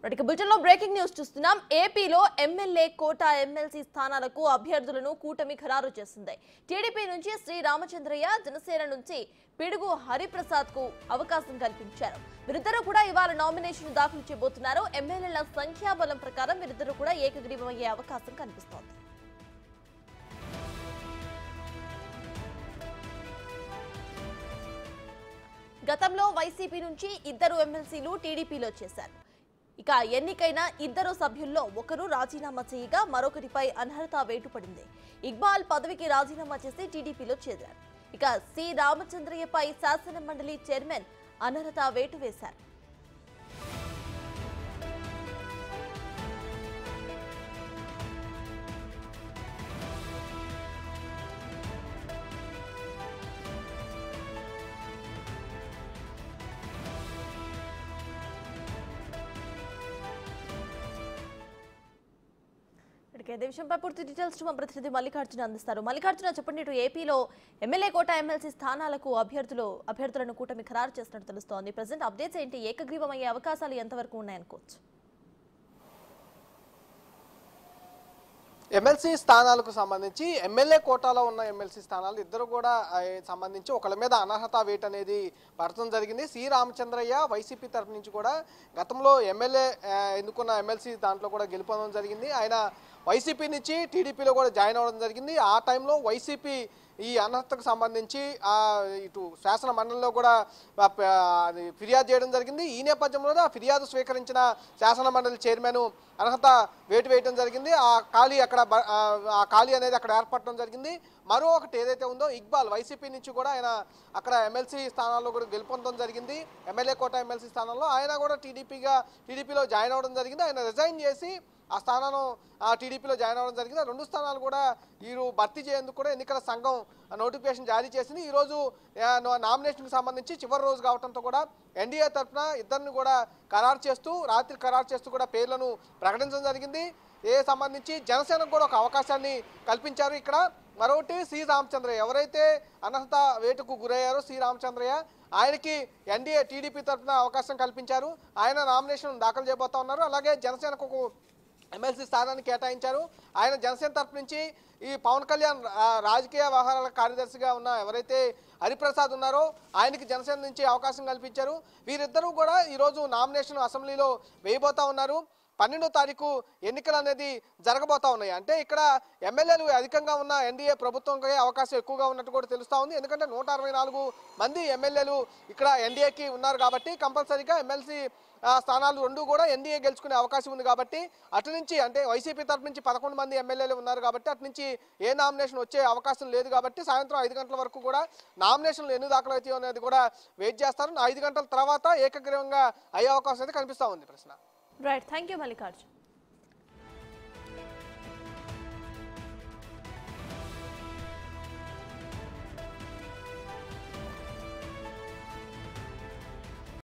ఇక బులెటిన్లో breaking news చూస్తున్నాం ఏపీలో ఎమ్మెల్యే కోట ఎమ్మెల్సీ స్థానాలకు అభ్యర్థులను కూటమి ఖరారు చేసింది టీడీపీ నుంచి శ్రీ రామచంద్రయ్య జనసేన నుంచి పిడుగు హరిప్రసాద్ కు అవకాశం కల్పించారు వీరిద్దరూ కూడా ఇవాళ నామినేషన్ దాఖలు చేయబోతున్నారు ఎమ్మెల్యేల సంఖ్యాబలం ప్రకారం వీరిద్దరూ కూడా ఏకగ్రీవమయ్యే అవకాశం కనిపిస్తోంది గతంలో వైసీపీ నుంచి ఇద్దరు ఎమ్మెల్సీలు టీడీపీలో చేశారు ఇక ఎన్నికైన ఇద్దరు సభ్యుల్లో ఒకరు రాజీనామా చేయగా మరొకరిపై అనర్హత వేటు పడింది ఇక్బాల్ పదవికి రాజీనామా చేసి టీడీపీలో చేరారు ఇక సి రామచంద్రయ్యపై శాసన మండలి చైర్మన్ అనర్హత వేటు వేశారు ఇక్కడికి ఇదే విషయంపై పూర్తి డీటెయిల్స్ మా ప్రతినిధి మల్లికార్జున అందిస్తారు మల్లికార్జున చెప్పండి ఇటు ఏపీలో ఎమ్మెల్యే కోట ఎమ్మెల్సీ స్థానాలకు అభ్యర్థులు అభ్యర్థులను కూటమి ఖరారు చేసినట్టు తెలుస్తోంది ప్రజెంట్ అప్డేట్స్ ఏంటి ఏకగ్రీవం అయ్యే అవకాశాలు ఎంతవరకు ఉన్నాయనుకోవచ్చు ఎమ్మెల్సీ స్థానాలకు సంబంధించి ఎమ్మెల్యే కోటాలో ఉన్న ఎమ్మెల్సీ స్థానాలు ఇద్దరు కూడా ఆ, సంబంధించి ఒకళ్ళ మీద అనర్హత వేట్ అనేది పడటం జరిగింది సి రామచంద్రయ్య వైసీపీ తరఫు నుంచి కూడా గతంలో ఎమ్మెల్యే ఆ, ఎన్నుకున్న ఎమ్మెల్సీ దాంట్లో కూడా గెలుపొందడం జరిగింది ఆయన వైసీపీ నుంచి టీడీపీలో కూడా జాయిన్ అవ్వడం జరిగింది ఆ టైంలో వైసీపీ ఈ అనర్హతకు సంబంధించి ఆ, ఇటు శాసన మండలిలో కూడా ఆ, ప- అది ఫిర్యాదు చేయడం జరిగింది ఈ నేపథ్యంలోనే ఆ ఫిర్యాదు స్వీకరించిన శాసన మండలి చైర్మన్ అర్హత వేటు వేయడం జరిగింది ఆ ఖాళీ అక్కడ బ- ఆ ఆ ఖాళీ అనేది అక్కడ ఏర్పడటం జరిగింది మరో ఒకటి ఏదైతే ఉందో ఇక్బాల్ వైసీపీ నుంచి కూడా ఆయన అక్కడ ఎమ్మెల్సీ స్థానాల్లో కూడా గెలుపొందడం జరిగింది ఎమ్మెల్యే కోట ఎమ్మెల్సీ స్థానంలో ఆయన కూడా టీడీపీగా టీడీపీలో జాయిన్ అవ్వడం జరిగింది ఆయన రిజైన్ చేసి ఆ స్థానాన్ని ఆ టీడీపీలో జాయిన్ అవ్వడం జరిగింది ఆ రెండు స్థానాలు కూడా వీరు భర్తీ చేసేందుకు కూడా ఎన్నికల సంఘం నోటిఫికేషన్ జారీ చేసింది ఈ రోజు ఆ, నో- నామినేషన్కి సంబంధించి చివరి రోజు కావడంతో కూడా ఎన్డీఏ తరఫున ఇద్దరిని కూడా ఖరారు చేస్తూ రాత్రి ఖరారు చేస్తూ కూడా పేర్లను ప్రకటించడం జరిగింది ఏ సంబంధించి జనసేనకు కూడా ఒక అవకాశాన్ని కల్పించారు ఇక్కడ మరొకటి సి రామచంద్రయ్య ఎవరైతే అనర్హత వేటుకు గురయ్యారో సి రామచంద్రయ్య ఆయనకి ఎన్డీఏ టీడీపీ తరఫున అవకాశం కల్పించారు ఆయన నామినేషన్ దాఖలు చేయబోతా ఉన్నారు అలాగే జనసేనకు ఒక ఎమ్మెల్సీ స్థానాన్ని కేటాయించారు ఆయన జనసేన తరపు నుంచి ఈ పవన్ కళ్యాణ్ ఆ, రాజకీయ వ్యవహారాల కార్యదర్శిగా ఉన్న ఎవరైతే హరిప్రసాద్ ఉన్నారో ఆయనకి జనసేన నుంచి అవకాశం కల్పించారు వీరిద్దరూ కూడా ఈరోజు నామినేషన్ అసెంబ్లీలో వేయబోతా ఉన్నారు పన్నెండో తారీఖు ఎన్నికలు అనేది జరగబోతా ఉన్నాయి అంటే ఇక్కడ ఎమ్మెల్యేలు అధికంగా ఉన్న ఎన్డీఏ ప్రభుత్వంకి అవకాశం ఎక్కువగా ఉన్నట్టు కూడా తెలుస్తా ఉంది ఎందుకంటే నూట అరవై నాలుగు మంది ఎమ్మెల్యేలు ఇక్కడ ఎన్డీఏకి ఉన్నారు కాబట్టి కంపల్సరీగా ఎమ్మెల్సీ ఆ, స్థానాలు రెండు కూడా ఎన్డీఏ గెలుచుకునే అవకాశం ఉంది కాబట్టి అటు నుంచి అంటే వైసీపీ తరపు నుంచి పదకొండు మంది ఎమ్మెల్యేలు ఉన్నారు కాబట్టి అటు నుంచి ఏ నామినేషన్ వచ్చే అవకాశం లేదు కాబట్టి సాయంత్రం ఐదు గంటల వరకు కూడా నామినేషన్లు ఎన్ని దాఖలు అవుతాయో అనేది కూడా వెయిట్ చేస్తారు ఐదు గంటల తర్వాత ఏకగ్రీవంగా అయ్యే అవకాశం అయితే కనిపిస్తూ ఉంది ప్రశ్న రైట్ థ్యాంక్ యూ మల్లికార్జున్